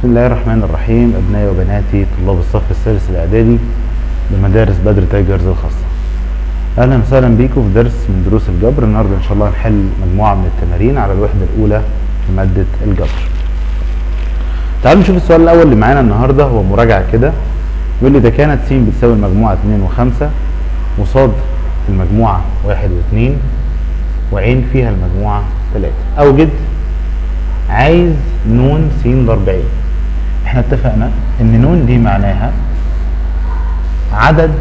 بسم الله الرحمن الرحيم أبنائي وبناتي طلاب الصف الثالث الإعدادي بمدارس بدر تايجرز الخاصة أهلا وسهلا بيكم في درس من دروس الجبر النهاردة إن شاء الله هنحل مجموعة من التمارين على الوحدة الأولى في مادة الجبر تعالوا نشوف السؤال الأول اللي معانا النهاردة هو مراجعة كده بيقول لي إذا كانت س بتساوي المجموعة 2 و5 وصاد المجموعة 1 و2 وعين فيها المجموعة 3 أوجد عايز نون س ضرب عين احنا اتفقنا ان نون دي معناها عدد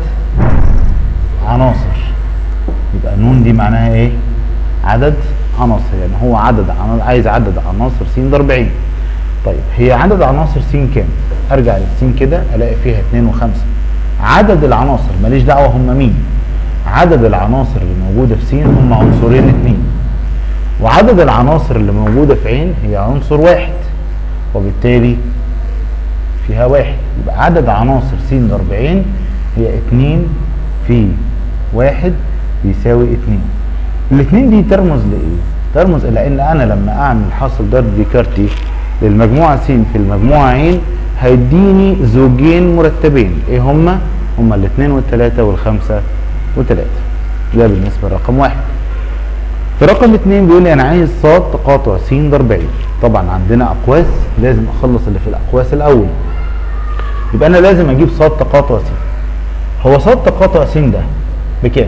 عناصر يبقى نون دي معناها ايه عدد عناصر يعني هو عدد عنا- عايز عدد عناصر س ضرب عين طيب هي عدد عناصر س كام ارجع للسين كده الاقي فيها 2 و5 عدد العناصر ماليش دعوه هم مين عدد العناصر اللي موجوده في س هم عنصرين اتنين وعدد العناصر اللي موجودة في عين هي عنصر واحد وبالتالي فيها واحد يبقى عدد عناصر س ضرب عين هي اتنين في واحد بيساوي اتنين الاتنين دي ترمز لإيه؟ ترمز إلى إن أنا لما أعمل حاصل ضرب ديكارتي للمجموعة س في المجموعة عين هيديني زوجين مرتبين إيه هما؟ هما الاتنين والتلاتة والخمسة وتلاتة ده بالنسبة لرقم واحد في رقم اتنين بيقول لي انا عايز صاد تقاطع س ضرب عين طبعا عندنا اقواس لازم اخلص اللي في الاقواس الاول يبقى انا لازم اجيب صاد تقاطع س هو صاد تقاطع س ده بكام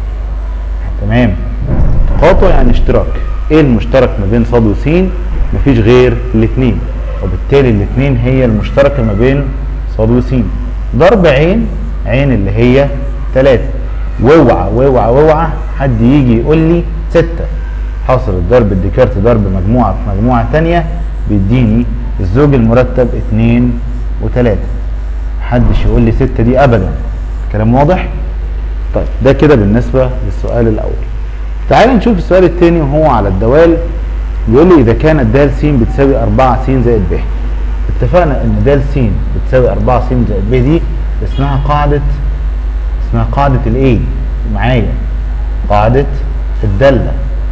تمام تقاطع يعني اشتراك ايه المشترك ما بين صاد وس مفيش غير الاتنين وبالتالي الاتنين هي المشتركه ما بين صاد وس ضرب عين عين اللي هي تلاتة واوعى واوعى واوعى حد يجي يقول لي ستة حاصل الضرب الديكارت ضرب مجموعة في مجموعة تانية بيديني الزوج المرتب اتنين وتلاتة محدش يقول لي ستة دي ابدا كلام واضح طيب ده كده بالنسبة للسؤال الاول تعال نشوف السؤال التاني وهو على الدوال بيقول لي اذا كانت د س بتساوي 4 س زائد ب اتفقنا ان د س بتساوي 4 س زائد ب دي اسمها قاعدة اسمها قاعدة الايه معايا قاعدة الدالة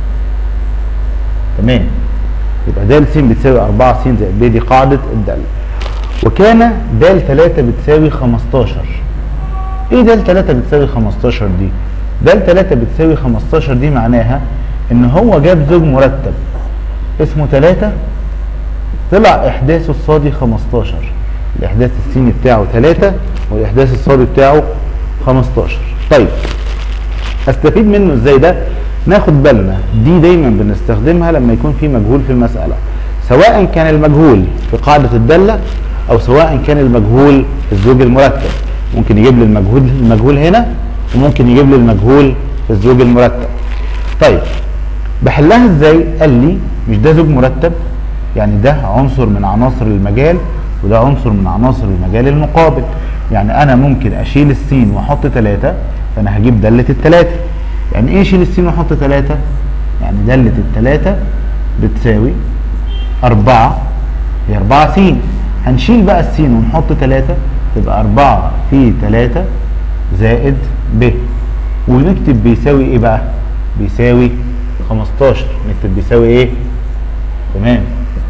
تمام يبقى د س بتساوي 4 س زائد ب دي قاعدة الدالة وكان د 3 بتساوي 15 ايه د 3 بتساوي 15 دي د 3 بتساوي 15 دي معناها ان هو جاب زوج مرتب اسمه 3 طلع احداثه الصادي 15 الاحداث السيني بتاعه 3 والاحداث الصادي بتاعه 15 طيب استفيد منه ازاي ده ناخد بالنا دي دايما بنستخدمها لما يكون في مجهول في المسألة سواء كان المجهول في قاعدة الدالة او سواء كان المجهول في الزوج المرتب ممكن يجيب لي المجهول المجهول هنا وممكن يجيب لي المجهول في الزوج المرتب طيب بحلها ازاي قال لي مش ده زوج مرتب يعني ده عنصر من عناصر المجال وده عنصر من عناصر المجال المقابل يعني انا ممكن اشيل السين واحط ثلاثة فانا هجيب دالة الثلاثة يعني ايه اشيل السين واحط ثلاثة يعني دالة الثلاثة بتساوي أربعة هي أربعة س هنشيل بقى السين ونحط ثلاثة تبقى أربعة في ثلاثة زائد ب ونكتب بيساوي ايه بقى بيساوي 15 نكتب بيساوي ايه تمام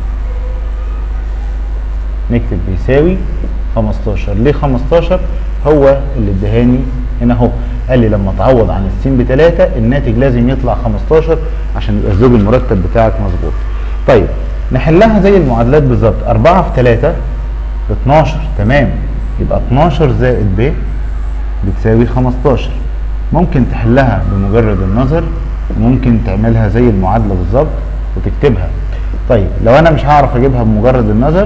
نكتب بيساوي 15 ليه 15 هو اللي ادهاني هنا اهو قال لي لما تعوض عن السين بتلاتة الناتج لازم يطلع 15 عشان يبقى الزوج المرتب بتاعك مظبوط طيب نحلها زي المعادلات بالظبط 4 في 3 ب 12 تمام يبقى 12 زائد ب بتساوي 15 ممكن تحلها بمجرد النظر وممكن تعملها زي المعادلة بالظبط وتكتبها طيب لو انا مش هعرف اجيبها بمجرد النظر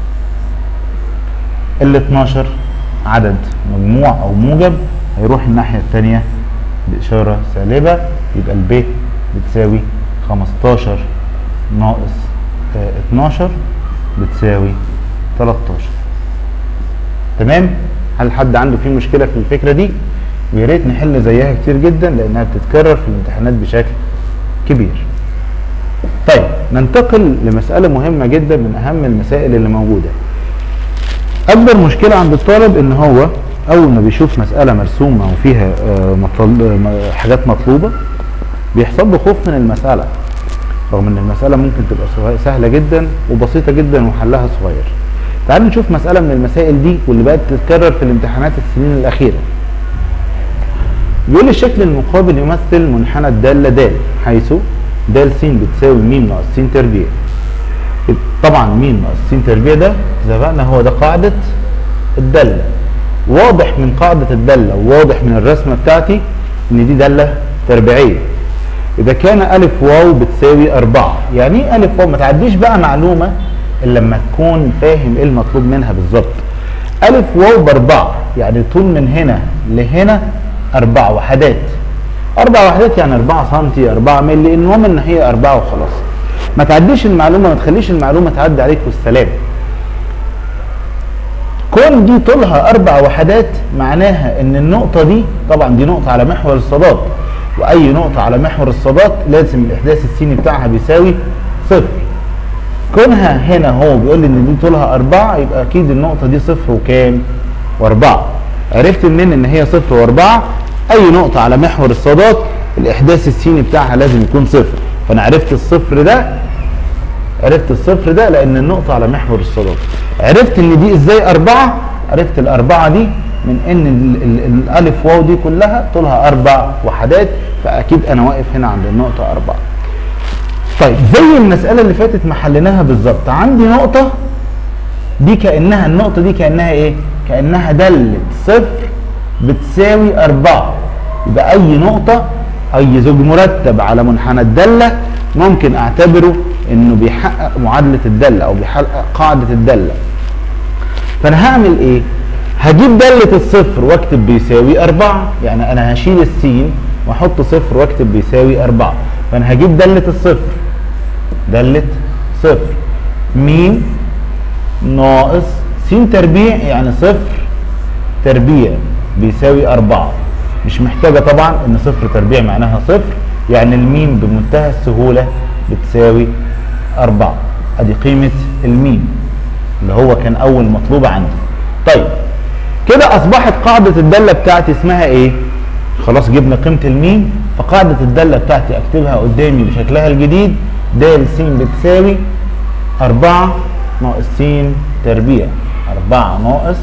ال 12 عدد مجموع او موجب هيروح الناحية التانية بإشارة سالبة يبقى الب بتساوي 15 ناقص آه 12 بتساوي 13 تمام هل حد عنده فيه مشكلة في الفكرة دي ويا ريت نحل زيها كتير جدا لانها بتتكرر في الامتحانات بشكل كبير طيب ننتقل لمسألة مهمة جدا من أهم المسائل اللي موجودة أكبر مشكلة عند الطالب إن هو أول ما بيشوف مسألة مرسومة وفيها آه، مطل... آه، حاجات مطلوبة بيحصل له خوف من المسألة رغم إن المسألة ممكن تبقى سه- سهلة جدا وبسيطة جدا وحلها صغير تعالوا نشوف مسألة من المسائل دي واللي بقت تتكرر في الامتحانات السنين الأخيرة بيقول الشكل المقابل يمثل منحنى الدالة د حيث د س بتساوي م ناقص س تربيع طبعا م ناقص س تربيع ده اتفقنا هو ده قاعدة الدالة واضح من قاعدة الدالة وواضح من الرسمة بتاعتي ان دي دالة تربيعية إذا كان ألف واو بتساوي أربعة يعني إيه ألف واو ما تعديش بقى معلومة إلا لما تكون فاهم إيه المطلوب منها بالظبط ألف واو بأربعة يعني طول من هنا لهنا أربع وحدات أربع وحدات يعني أربعة سنتي أربعة ملي المهم إن هي أربعة وخلاص ما تعديش المعلومة ما تخليش المعلومة تعدي عليك والسلام كون دي طولها أربع وحدات معناها إن النقطة دي طبعا دي نقطة على محور الصادات واي نقطة على محور الصادات لازم الاحداث السيني بتاعها بيساوي صفر كونها هنا هو بيقول لي ان دي طولها اربعة يبقى اكيد النقطة دي صفر وكام واربعة عرفت منين ان هي صفر واربعة اي نقطة على محور الصادات الاحداث السيني بتاعها لازم يكون صفر فانا عرفت الصفر ده عرفت الصفر ده لان النقطة على محور الصادات عرفت ان دي ازاي اربعة عرفت الاربعة دي من ان ال ال الالف واو دي كلها طولها اربع وحدات فاكيد انا واقف هنا عند النقطه اربعه. طيب زي المساله اللي فاتت ما حليناها بالظبط عندي نقطه دي كانها النقطه دي كانها ايه؟ كانها داله صفر بتساوي اربعه يبقى اي نقطه اي زوج مرتب على منحنى الداله ممكن اعتبره انه بيحقق معادله الداله او بيحقق قاعده الداله. فانا هعمل ايه؟ هجيب دالة الصفر واكتب بيساوي أربعة يعني أنا هشيل السين وأحط صفر واكتب بيساوي أربعة فأنا هجيب دالة الصفر دالة صفر مين ناقص س تربيع يعني صفر تربيع بيساوي أربعة مش محتاجة طبعا إن صفر تربيع معناها صفر يعني الميم بمنتهى السهولة بتساوي أربعة أدي قيمة الميم اللي هو كان أول مطلوب عندي طيب كده اصبحت قاعدة الدالة بتاعتي اسمها ايه خلاص جبنا قيمة الميم فقاعدة الدالة بتاعتي اكتبها قدامي بشكلها الجديد د س بتساوي أربعة ناقص س تربيع أربعة ناقص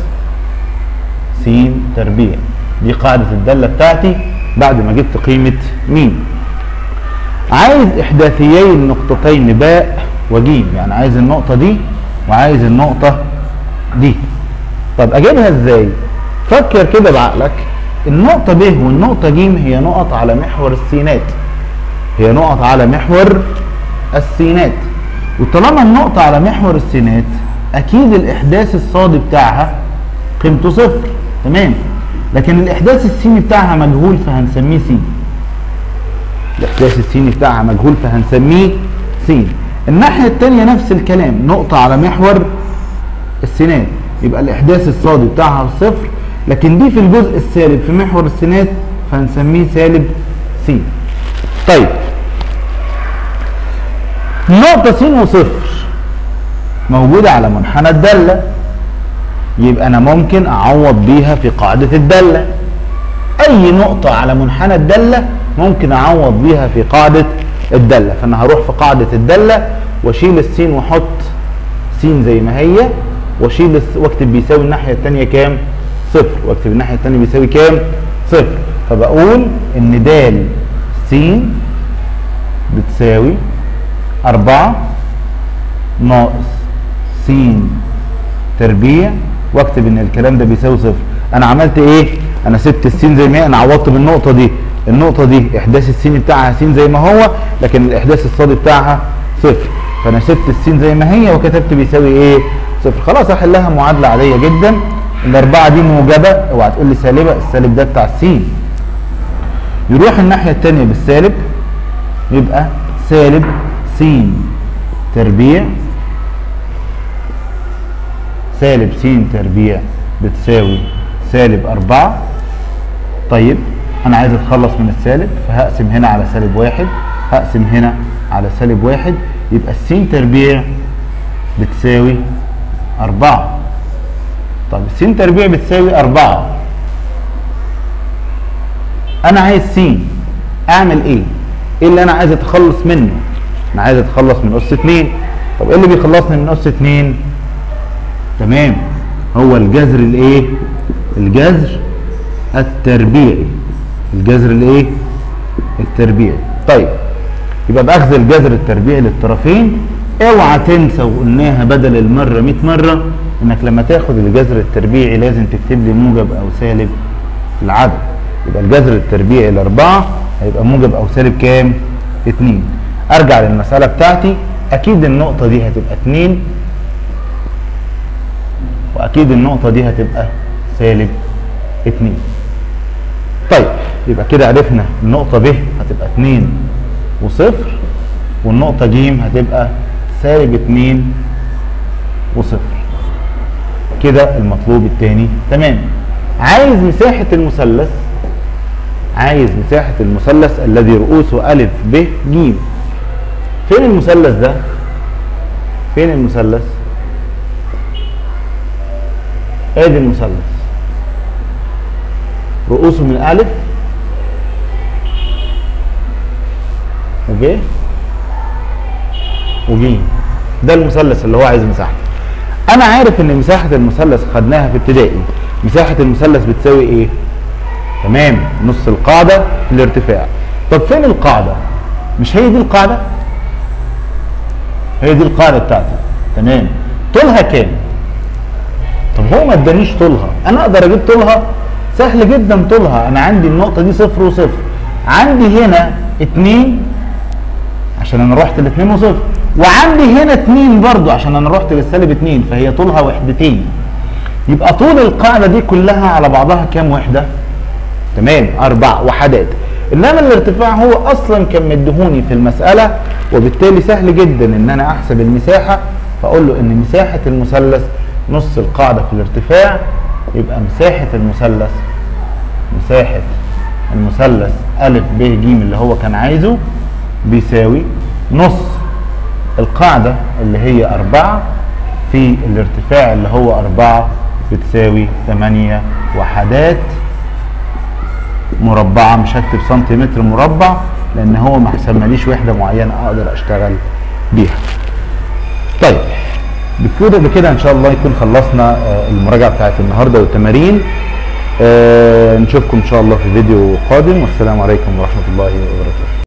س تربيع دي قاعدة الدالة بتاعتي بعد ما جبت قيمة ميم عايز إحداثيي النقطتين باء وجيم يعني عايز النقطة دي وعايز النقطة دي طب اجيبها ازاي فكر كده بعقلك النقطة ب والنقطة ج هي نقط على محور السينات هي نقط على محور السينات وطالما النقطة على محور السينات اكيد الاحداث الصادي بتاعها قيمته صفر تمام لكن الاحداث السيني بتاعها مجهول فهنسميه س الاحداث السيني بتاعها مجهول فهنسميه س الناحية التانية نفس الكلام نقطة على محور السينات يبقى الاحداث الصادي بتاعها صفر لكن دي في الجزء السالب في محور السينات فهنسميه سالب س طيب نقطة س وصفر موجودة على منحنى الدالة يبقى أنا ممكن أعوض بيها في قاعدة الدالة أي نقطة على منحنى الدالة ممكن أعوض بيها في قاعدة الدالة فأنا هروح في قاعدة الدالة وأشيل السين وأحط س زي ما هي واشيل واكتب بيساوي الناحيه الثانيه كام؟ صفر واكتب الناحيه الثانيه بيساوي كام؟ صفر فبقول ان د س بتساوي أربعة ناقص س تربيع واكتب ان الكلام ده بيساوي صفر انا عملت ايه؟ انا سبت السين زي ما هي انا عوضت بالنقطه دي النقطه دي احداث السين بتاعها س زي ما هو لكن الاحداث الصادي بتاعها صفر فانا سبت السين زي ما هي وكتبت بيساوي ايه؟ صفر خلاص احلها معادله عاديه جدا الاربعه دي موجبه اوعى تقول لي سالبه السالب ده بتاع السين يروح الناحيه الثانيه بالسالب يبقى سالب س تربيع سالب س تربيع بتساوي سالب أربعة طيب أنا عايز أتخلص من السالب فهقسم هنا على سالب واحد هقسم هنا على سالب واحد يبقى السين تربيع بتساوي أربعة طب السين تربيع بتساوي أربعة أنا عايز س أعمل إيه؟ إيه اللي أنا عايز أتخلص منه؟ أنا عايز أتخلص من أس اتنين طب إيه اللي بيخلصني من أس اتنين؟ تمام هو الجذر الايه الجذر التربيعي الجذر الايه التربيعي طيب يبقى باخذ الجذر التربيعي للطرفين اوعى تنسى وقلناها بدل المره 100 مره انك لما تاخد الجذر التربيعي لازم تكتب لي موجب او سالب العدد يبقى الجذر التربيعي الاربعه هيبقى موجب او سالب كام؟ 2 ارجع للمساله بتاعتي اكيد النقطه دي هتبقى 2 واكيد النقطه دي هتبقى سالب 2 طيب يبقى كده عرفنا النقطه ب هتبقى 2 وصفر والنقطه ج هتبقى سالب 2 وصفر كده المطلوب الثاني تمام عايز مساحه المثلث عايز مساحه المثلث الذي رؤوسه ا ب ج فين المثلث ده فين المثلث ادي المثلث رؤوسه من الف وب وج ده المثلث اللي هو عايز مساحته انا عارف ان مساحه المثلث خدناها في ابتدائي مساحه المثلث بتساوي ايه تمام نص القاعده في الارتفاع طب فين القاعده مش هي دي القاعده هي دي القاعده بتاعتي تمام طولها كام طب هو ما ادانيش طولها انا اقدر اجيب طولها سهل جدا طولها انا عندي النقطه دي صفر وصفر عندي هنا اتنين عشان انا رحت لاتنين وصفر وعندي هنا اتنين برضو عشان انا رحت للسالب اتنين فهي طولها وحدتين يبقى طول القاعده دي كلها على بعضها كام وحده تمام اربع وحدات انما الارتفاع هو اصلا كان مديهوني في المساله وبالتالي سهل جدا ان انا احسب المساحه فاقول له ان مساحه المثلث نص القاعده في الارتفاع يبقى مساحه المثلث مساحه المثلث ا ب ج اللي هو كان عايزه بيساوي نص القاعدة اللي هي أربعة في الارتفاع اللي هو أربعة بتساوي ثمانية وحدات مربعة مش هكتب سنتيمتر مربع لأن هو ما حسبناليش وحدة معينة أقدر أشتغل بيها. طيب بكده بكده إن شاء الله يكون خلصنا المراجعة بتاعت النهاردة والتمارين. آه نشوفكم إن شاء الله في فيديو قادم والسلام عليكم ورحمة الله وبركاته.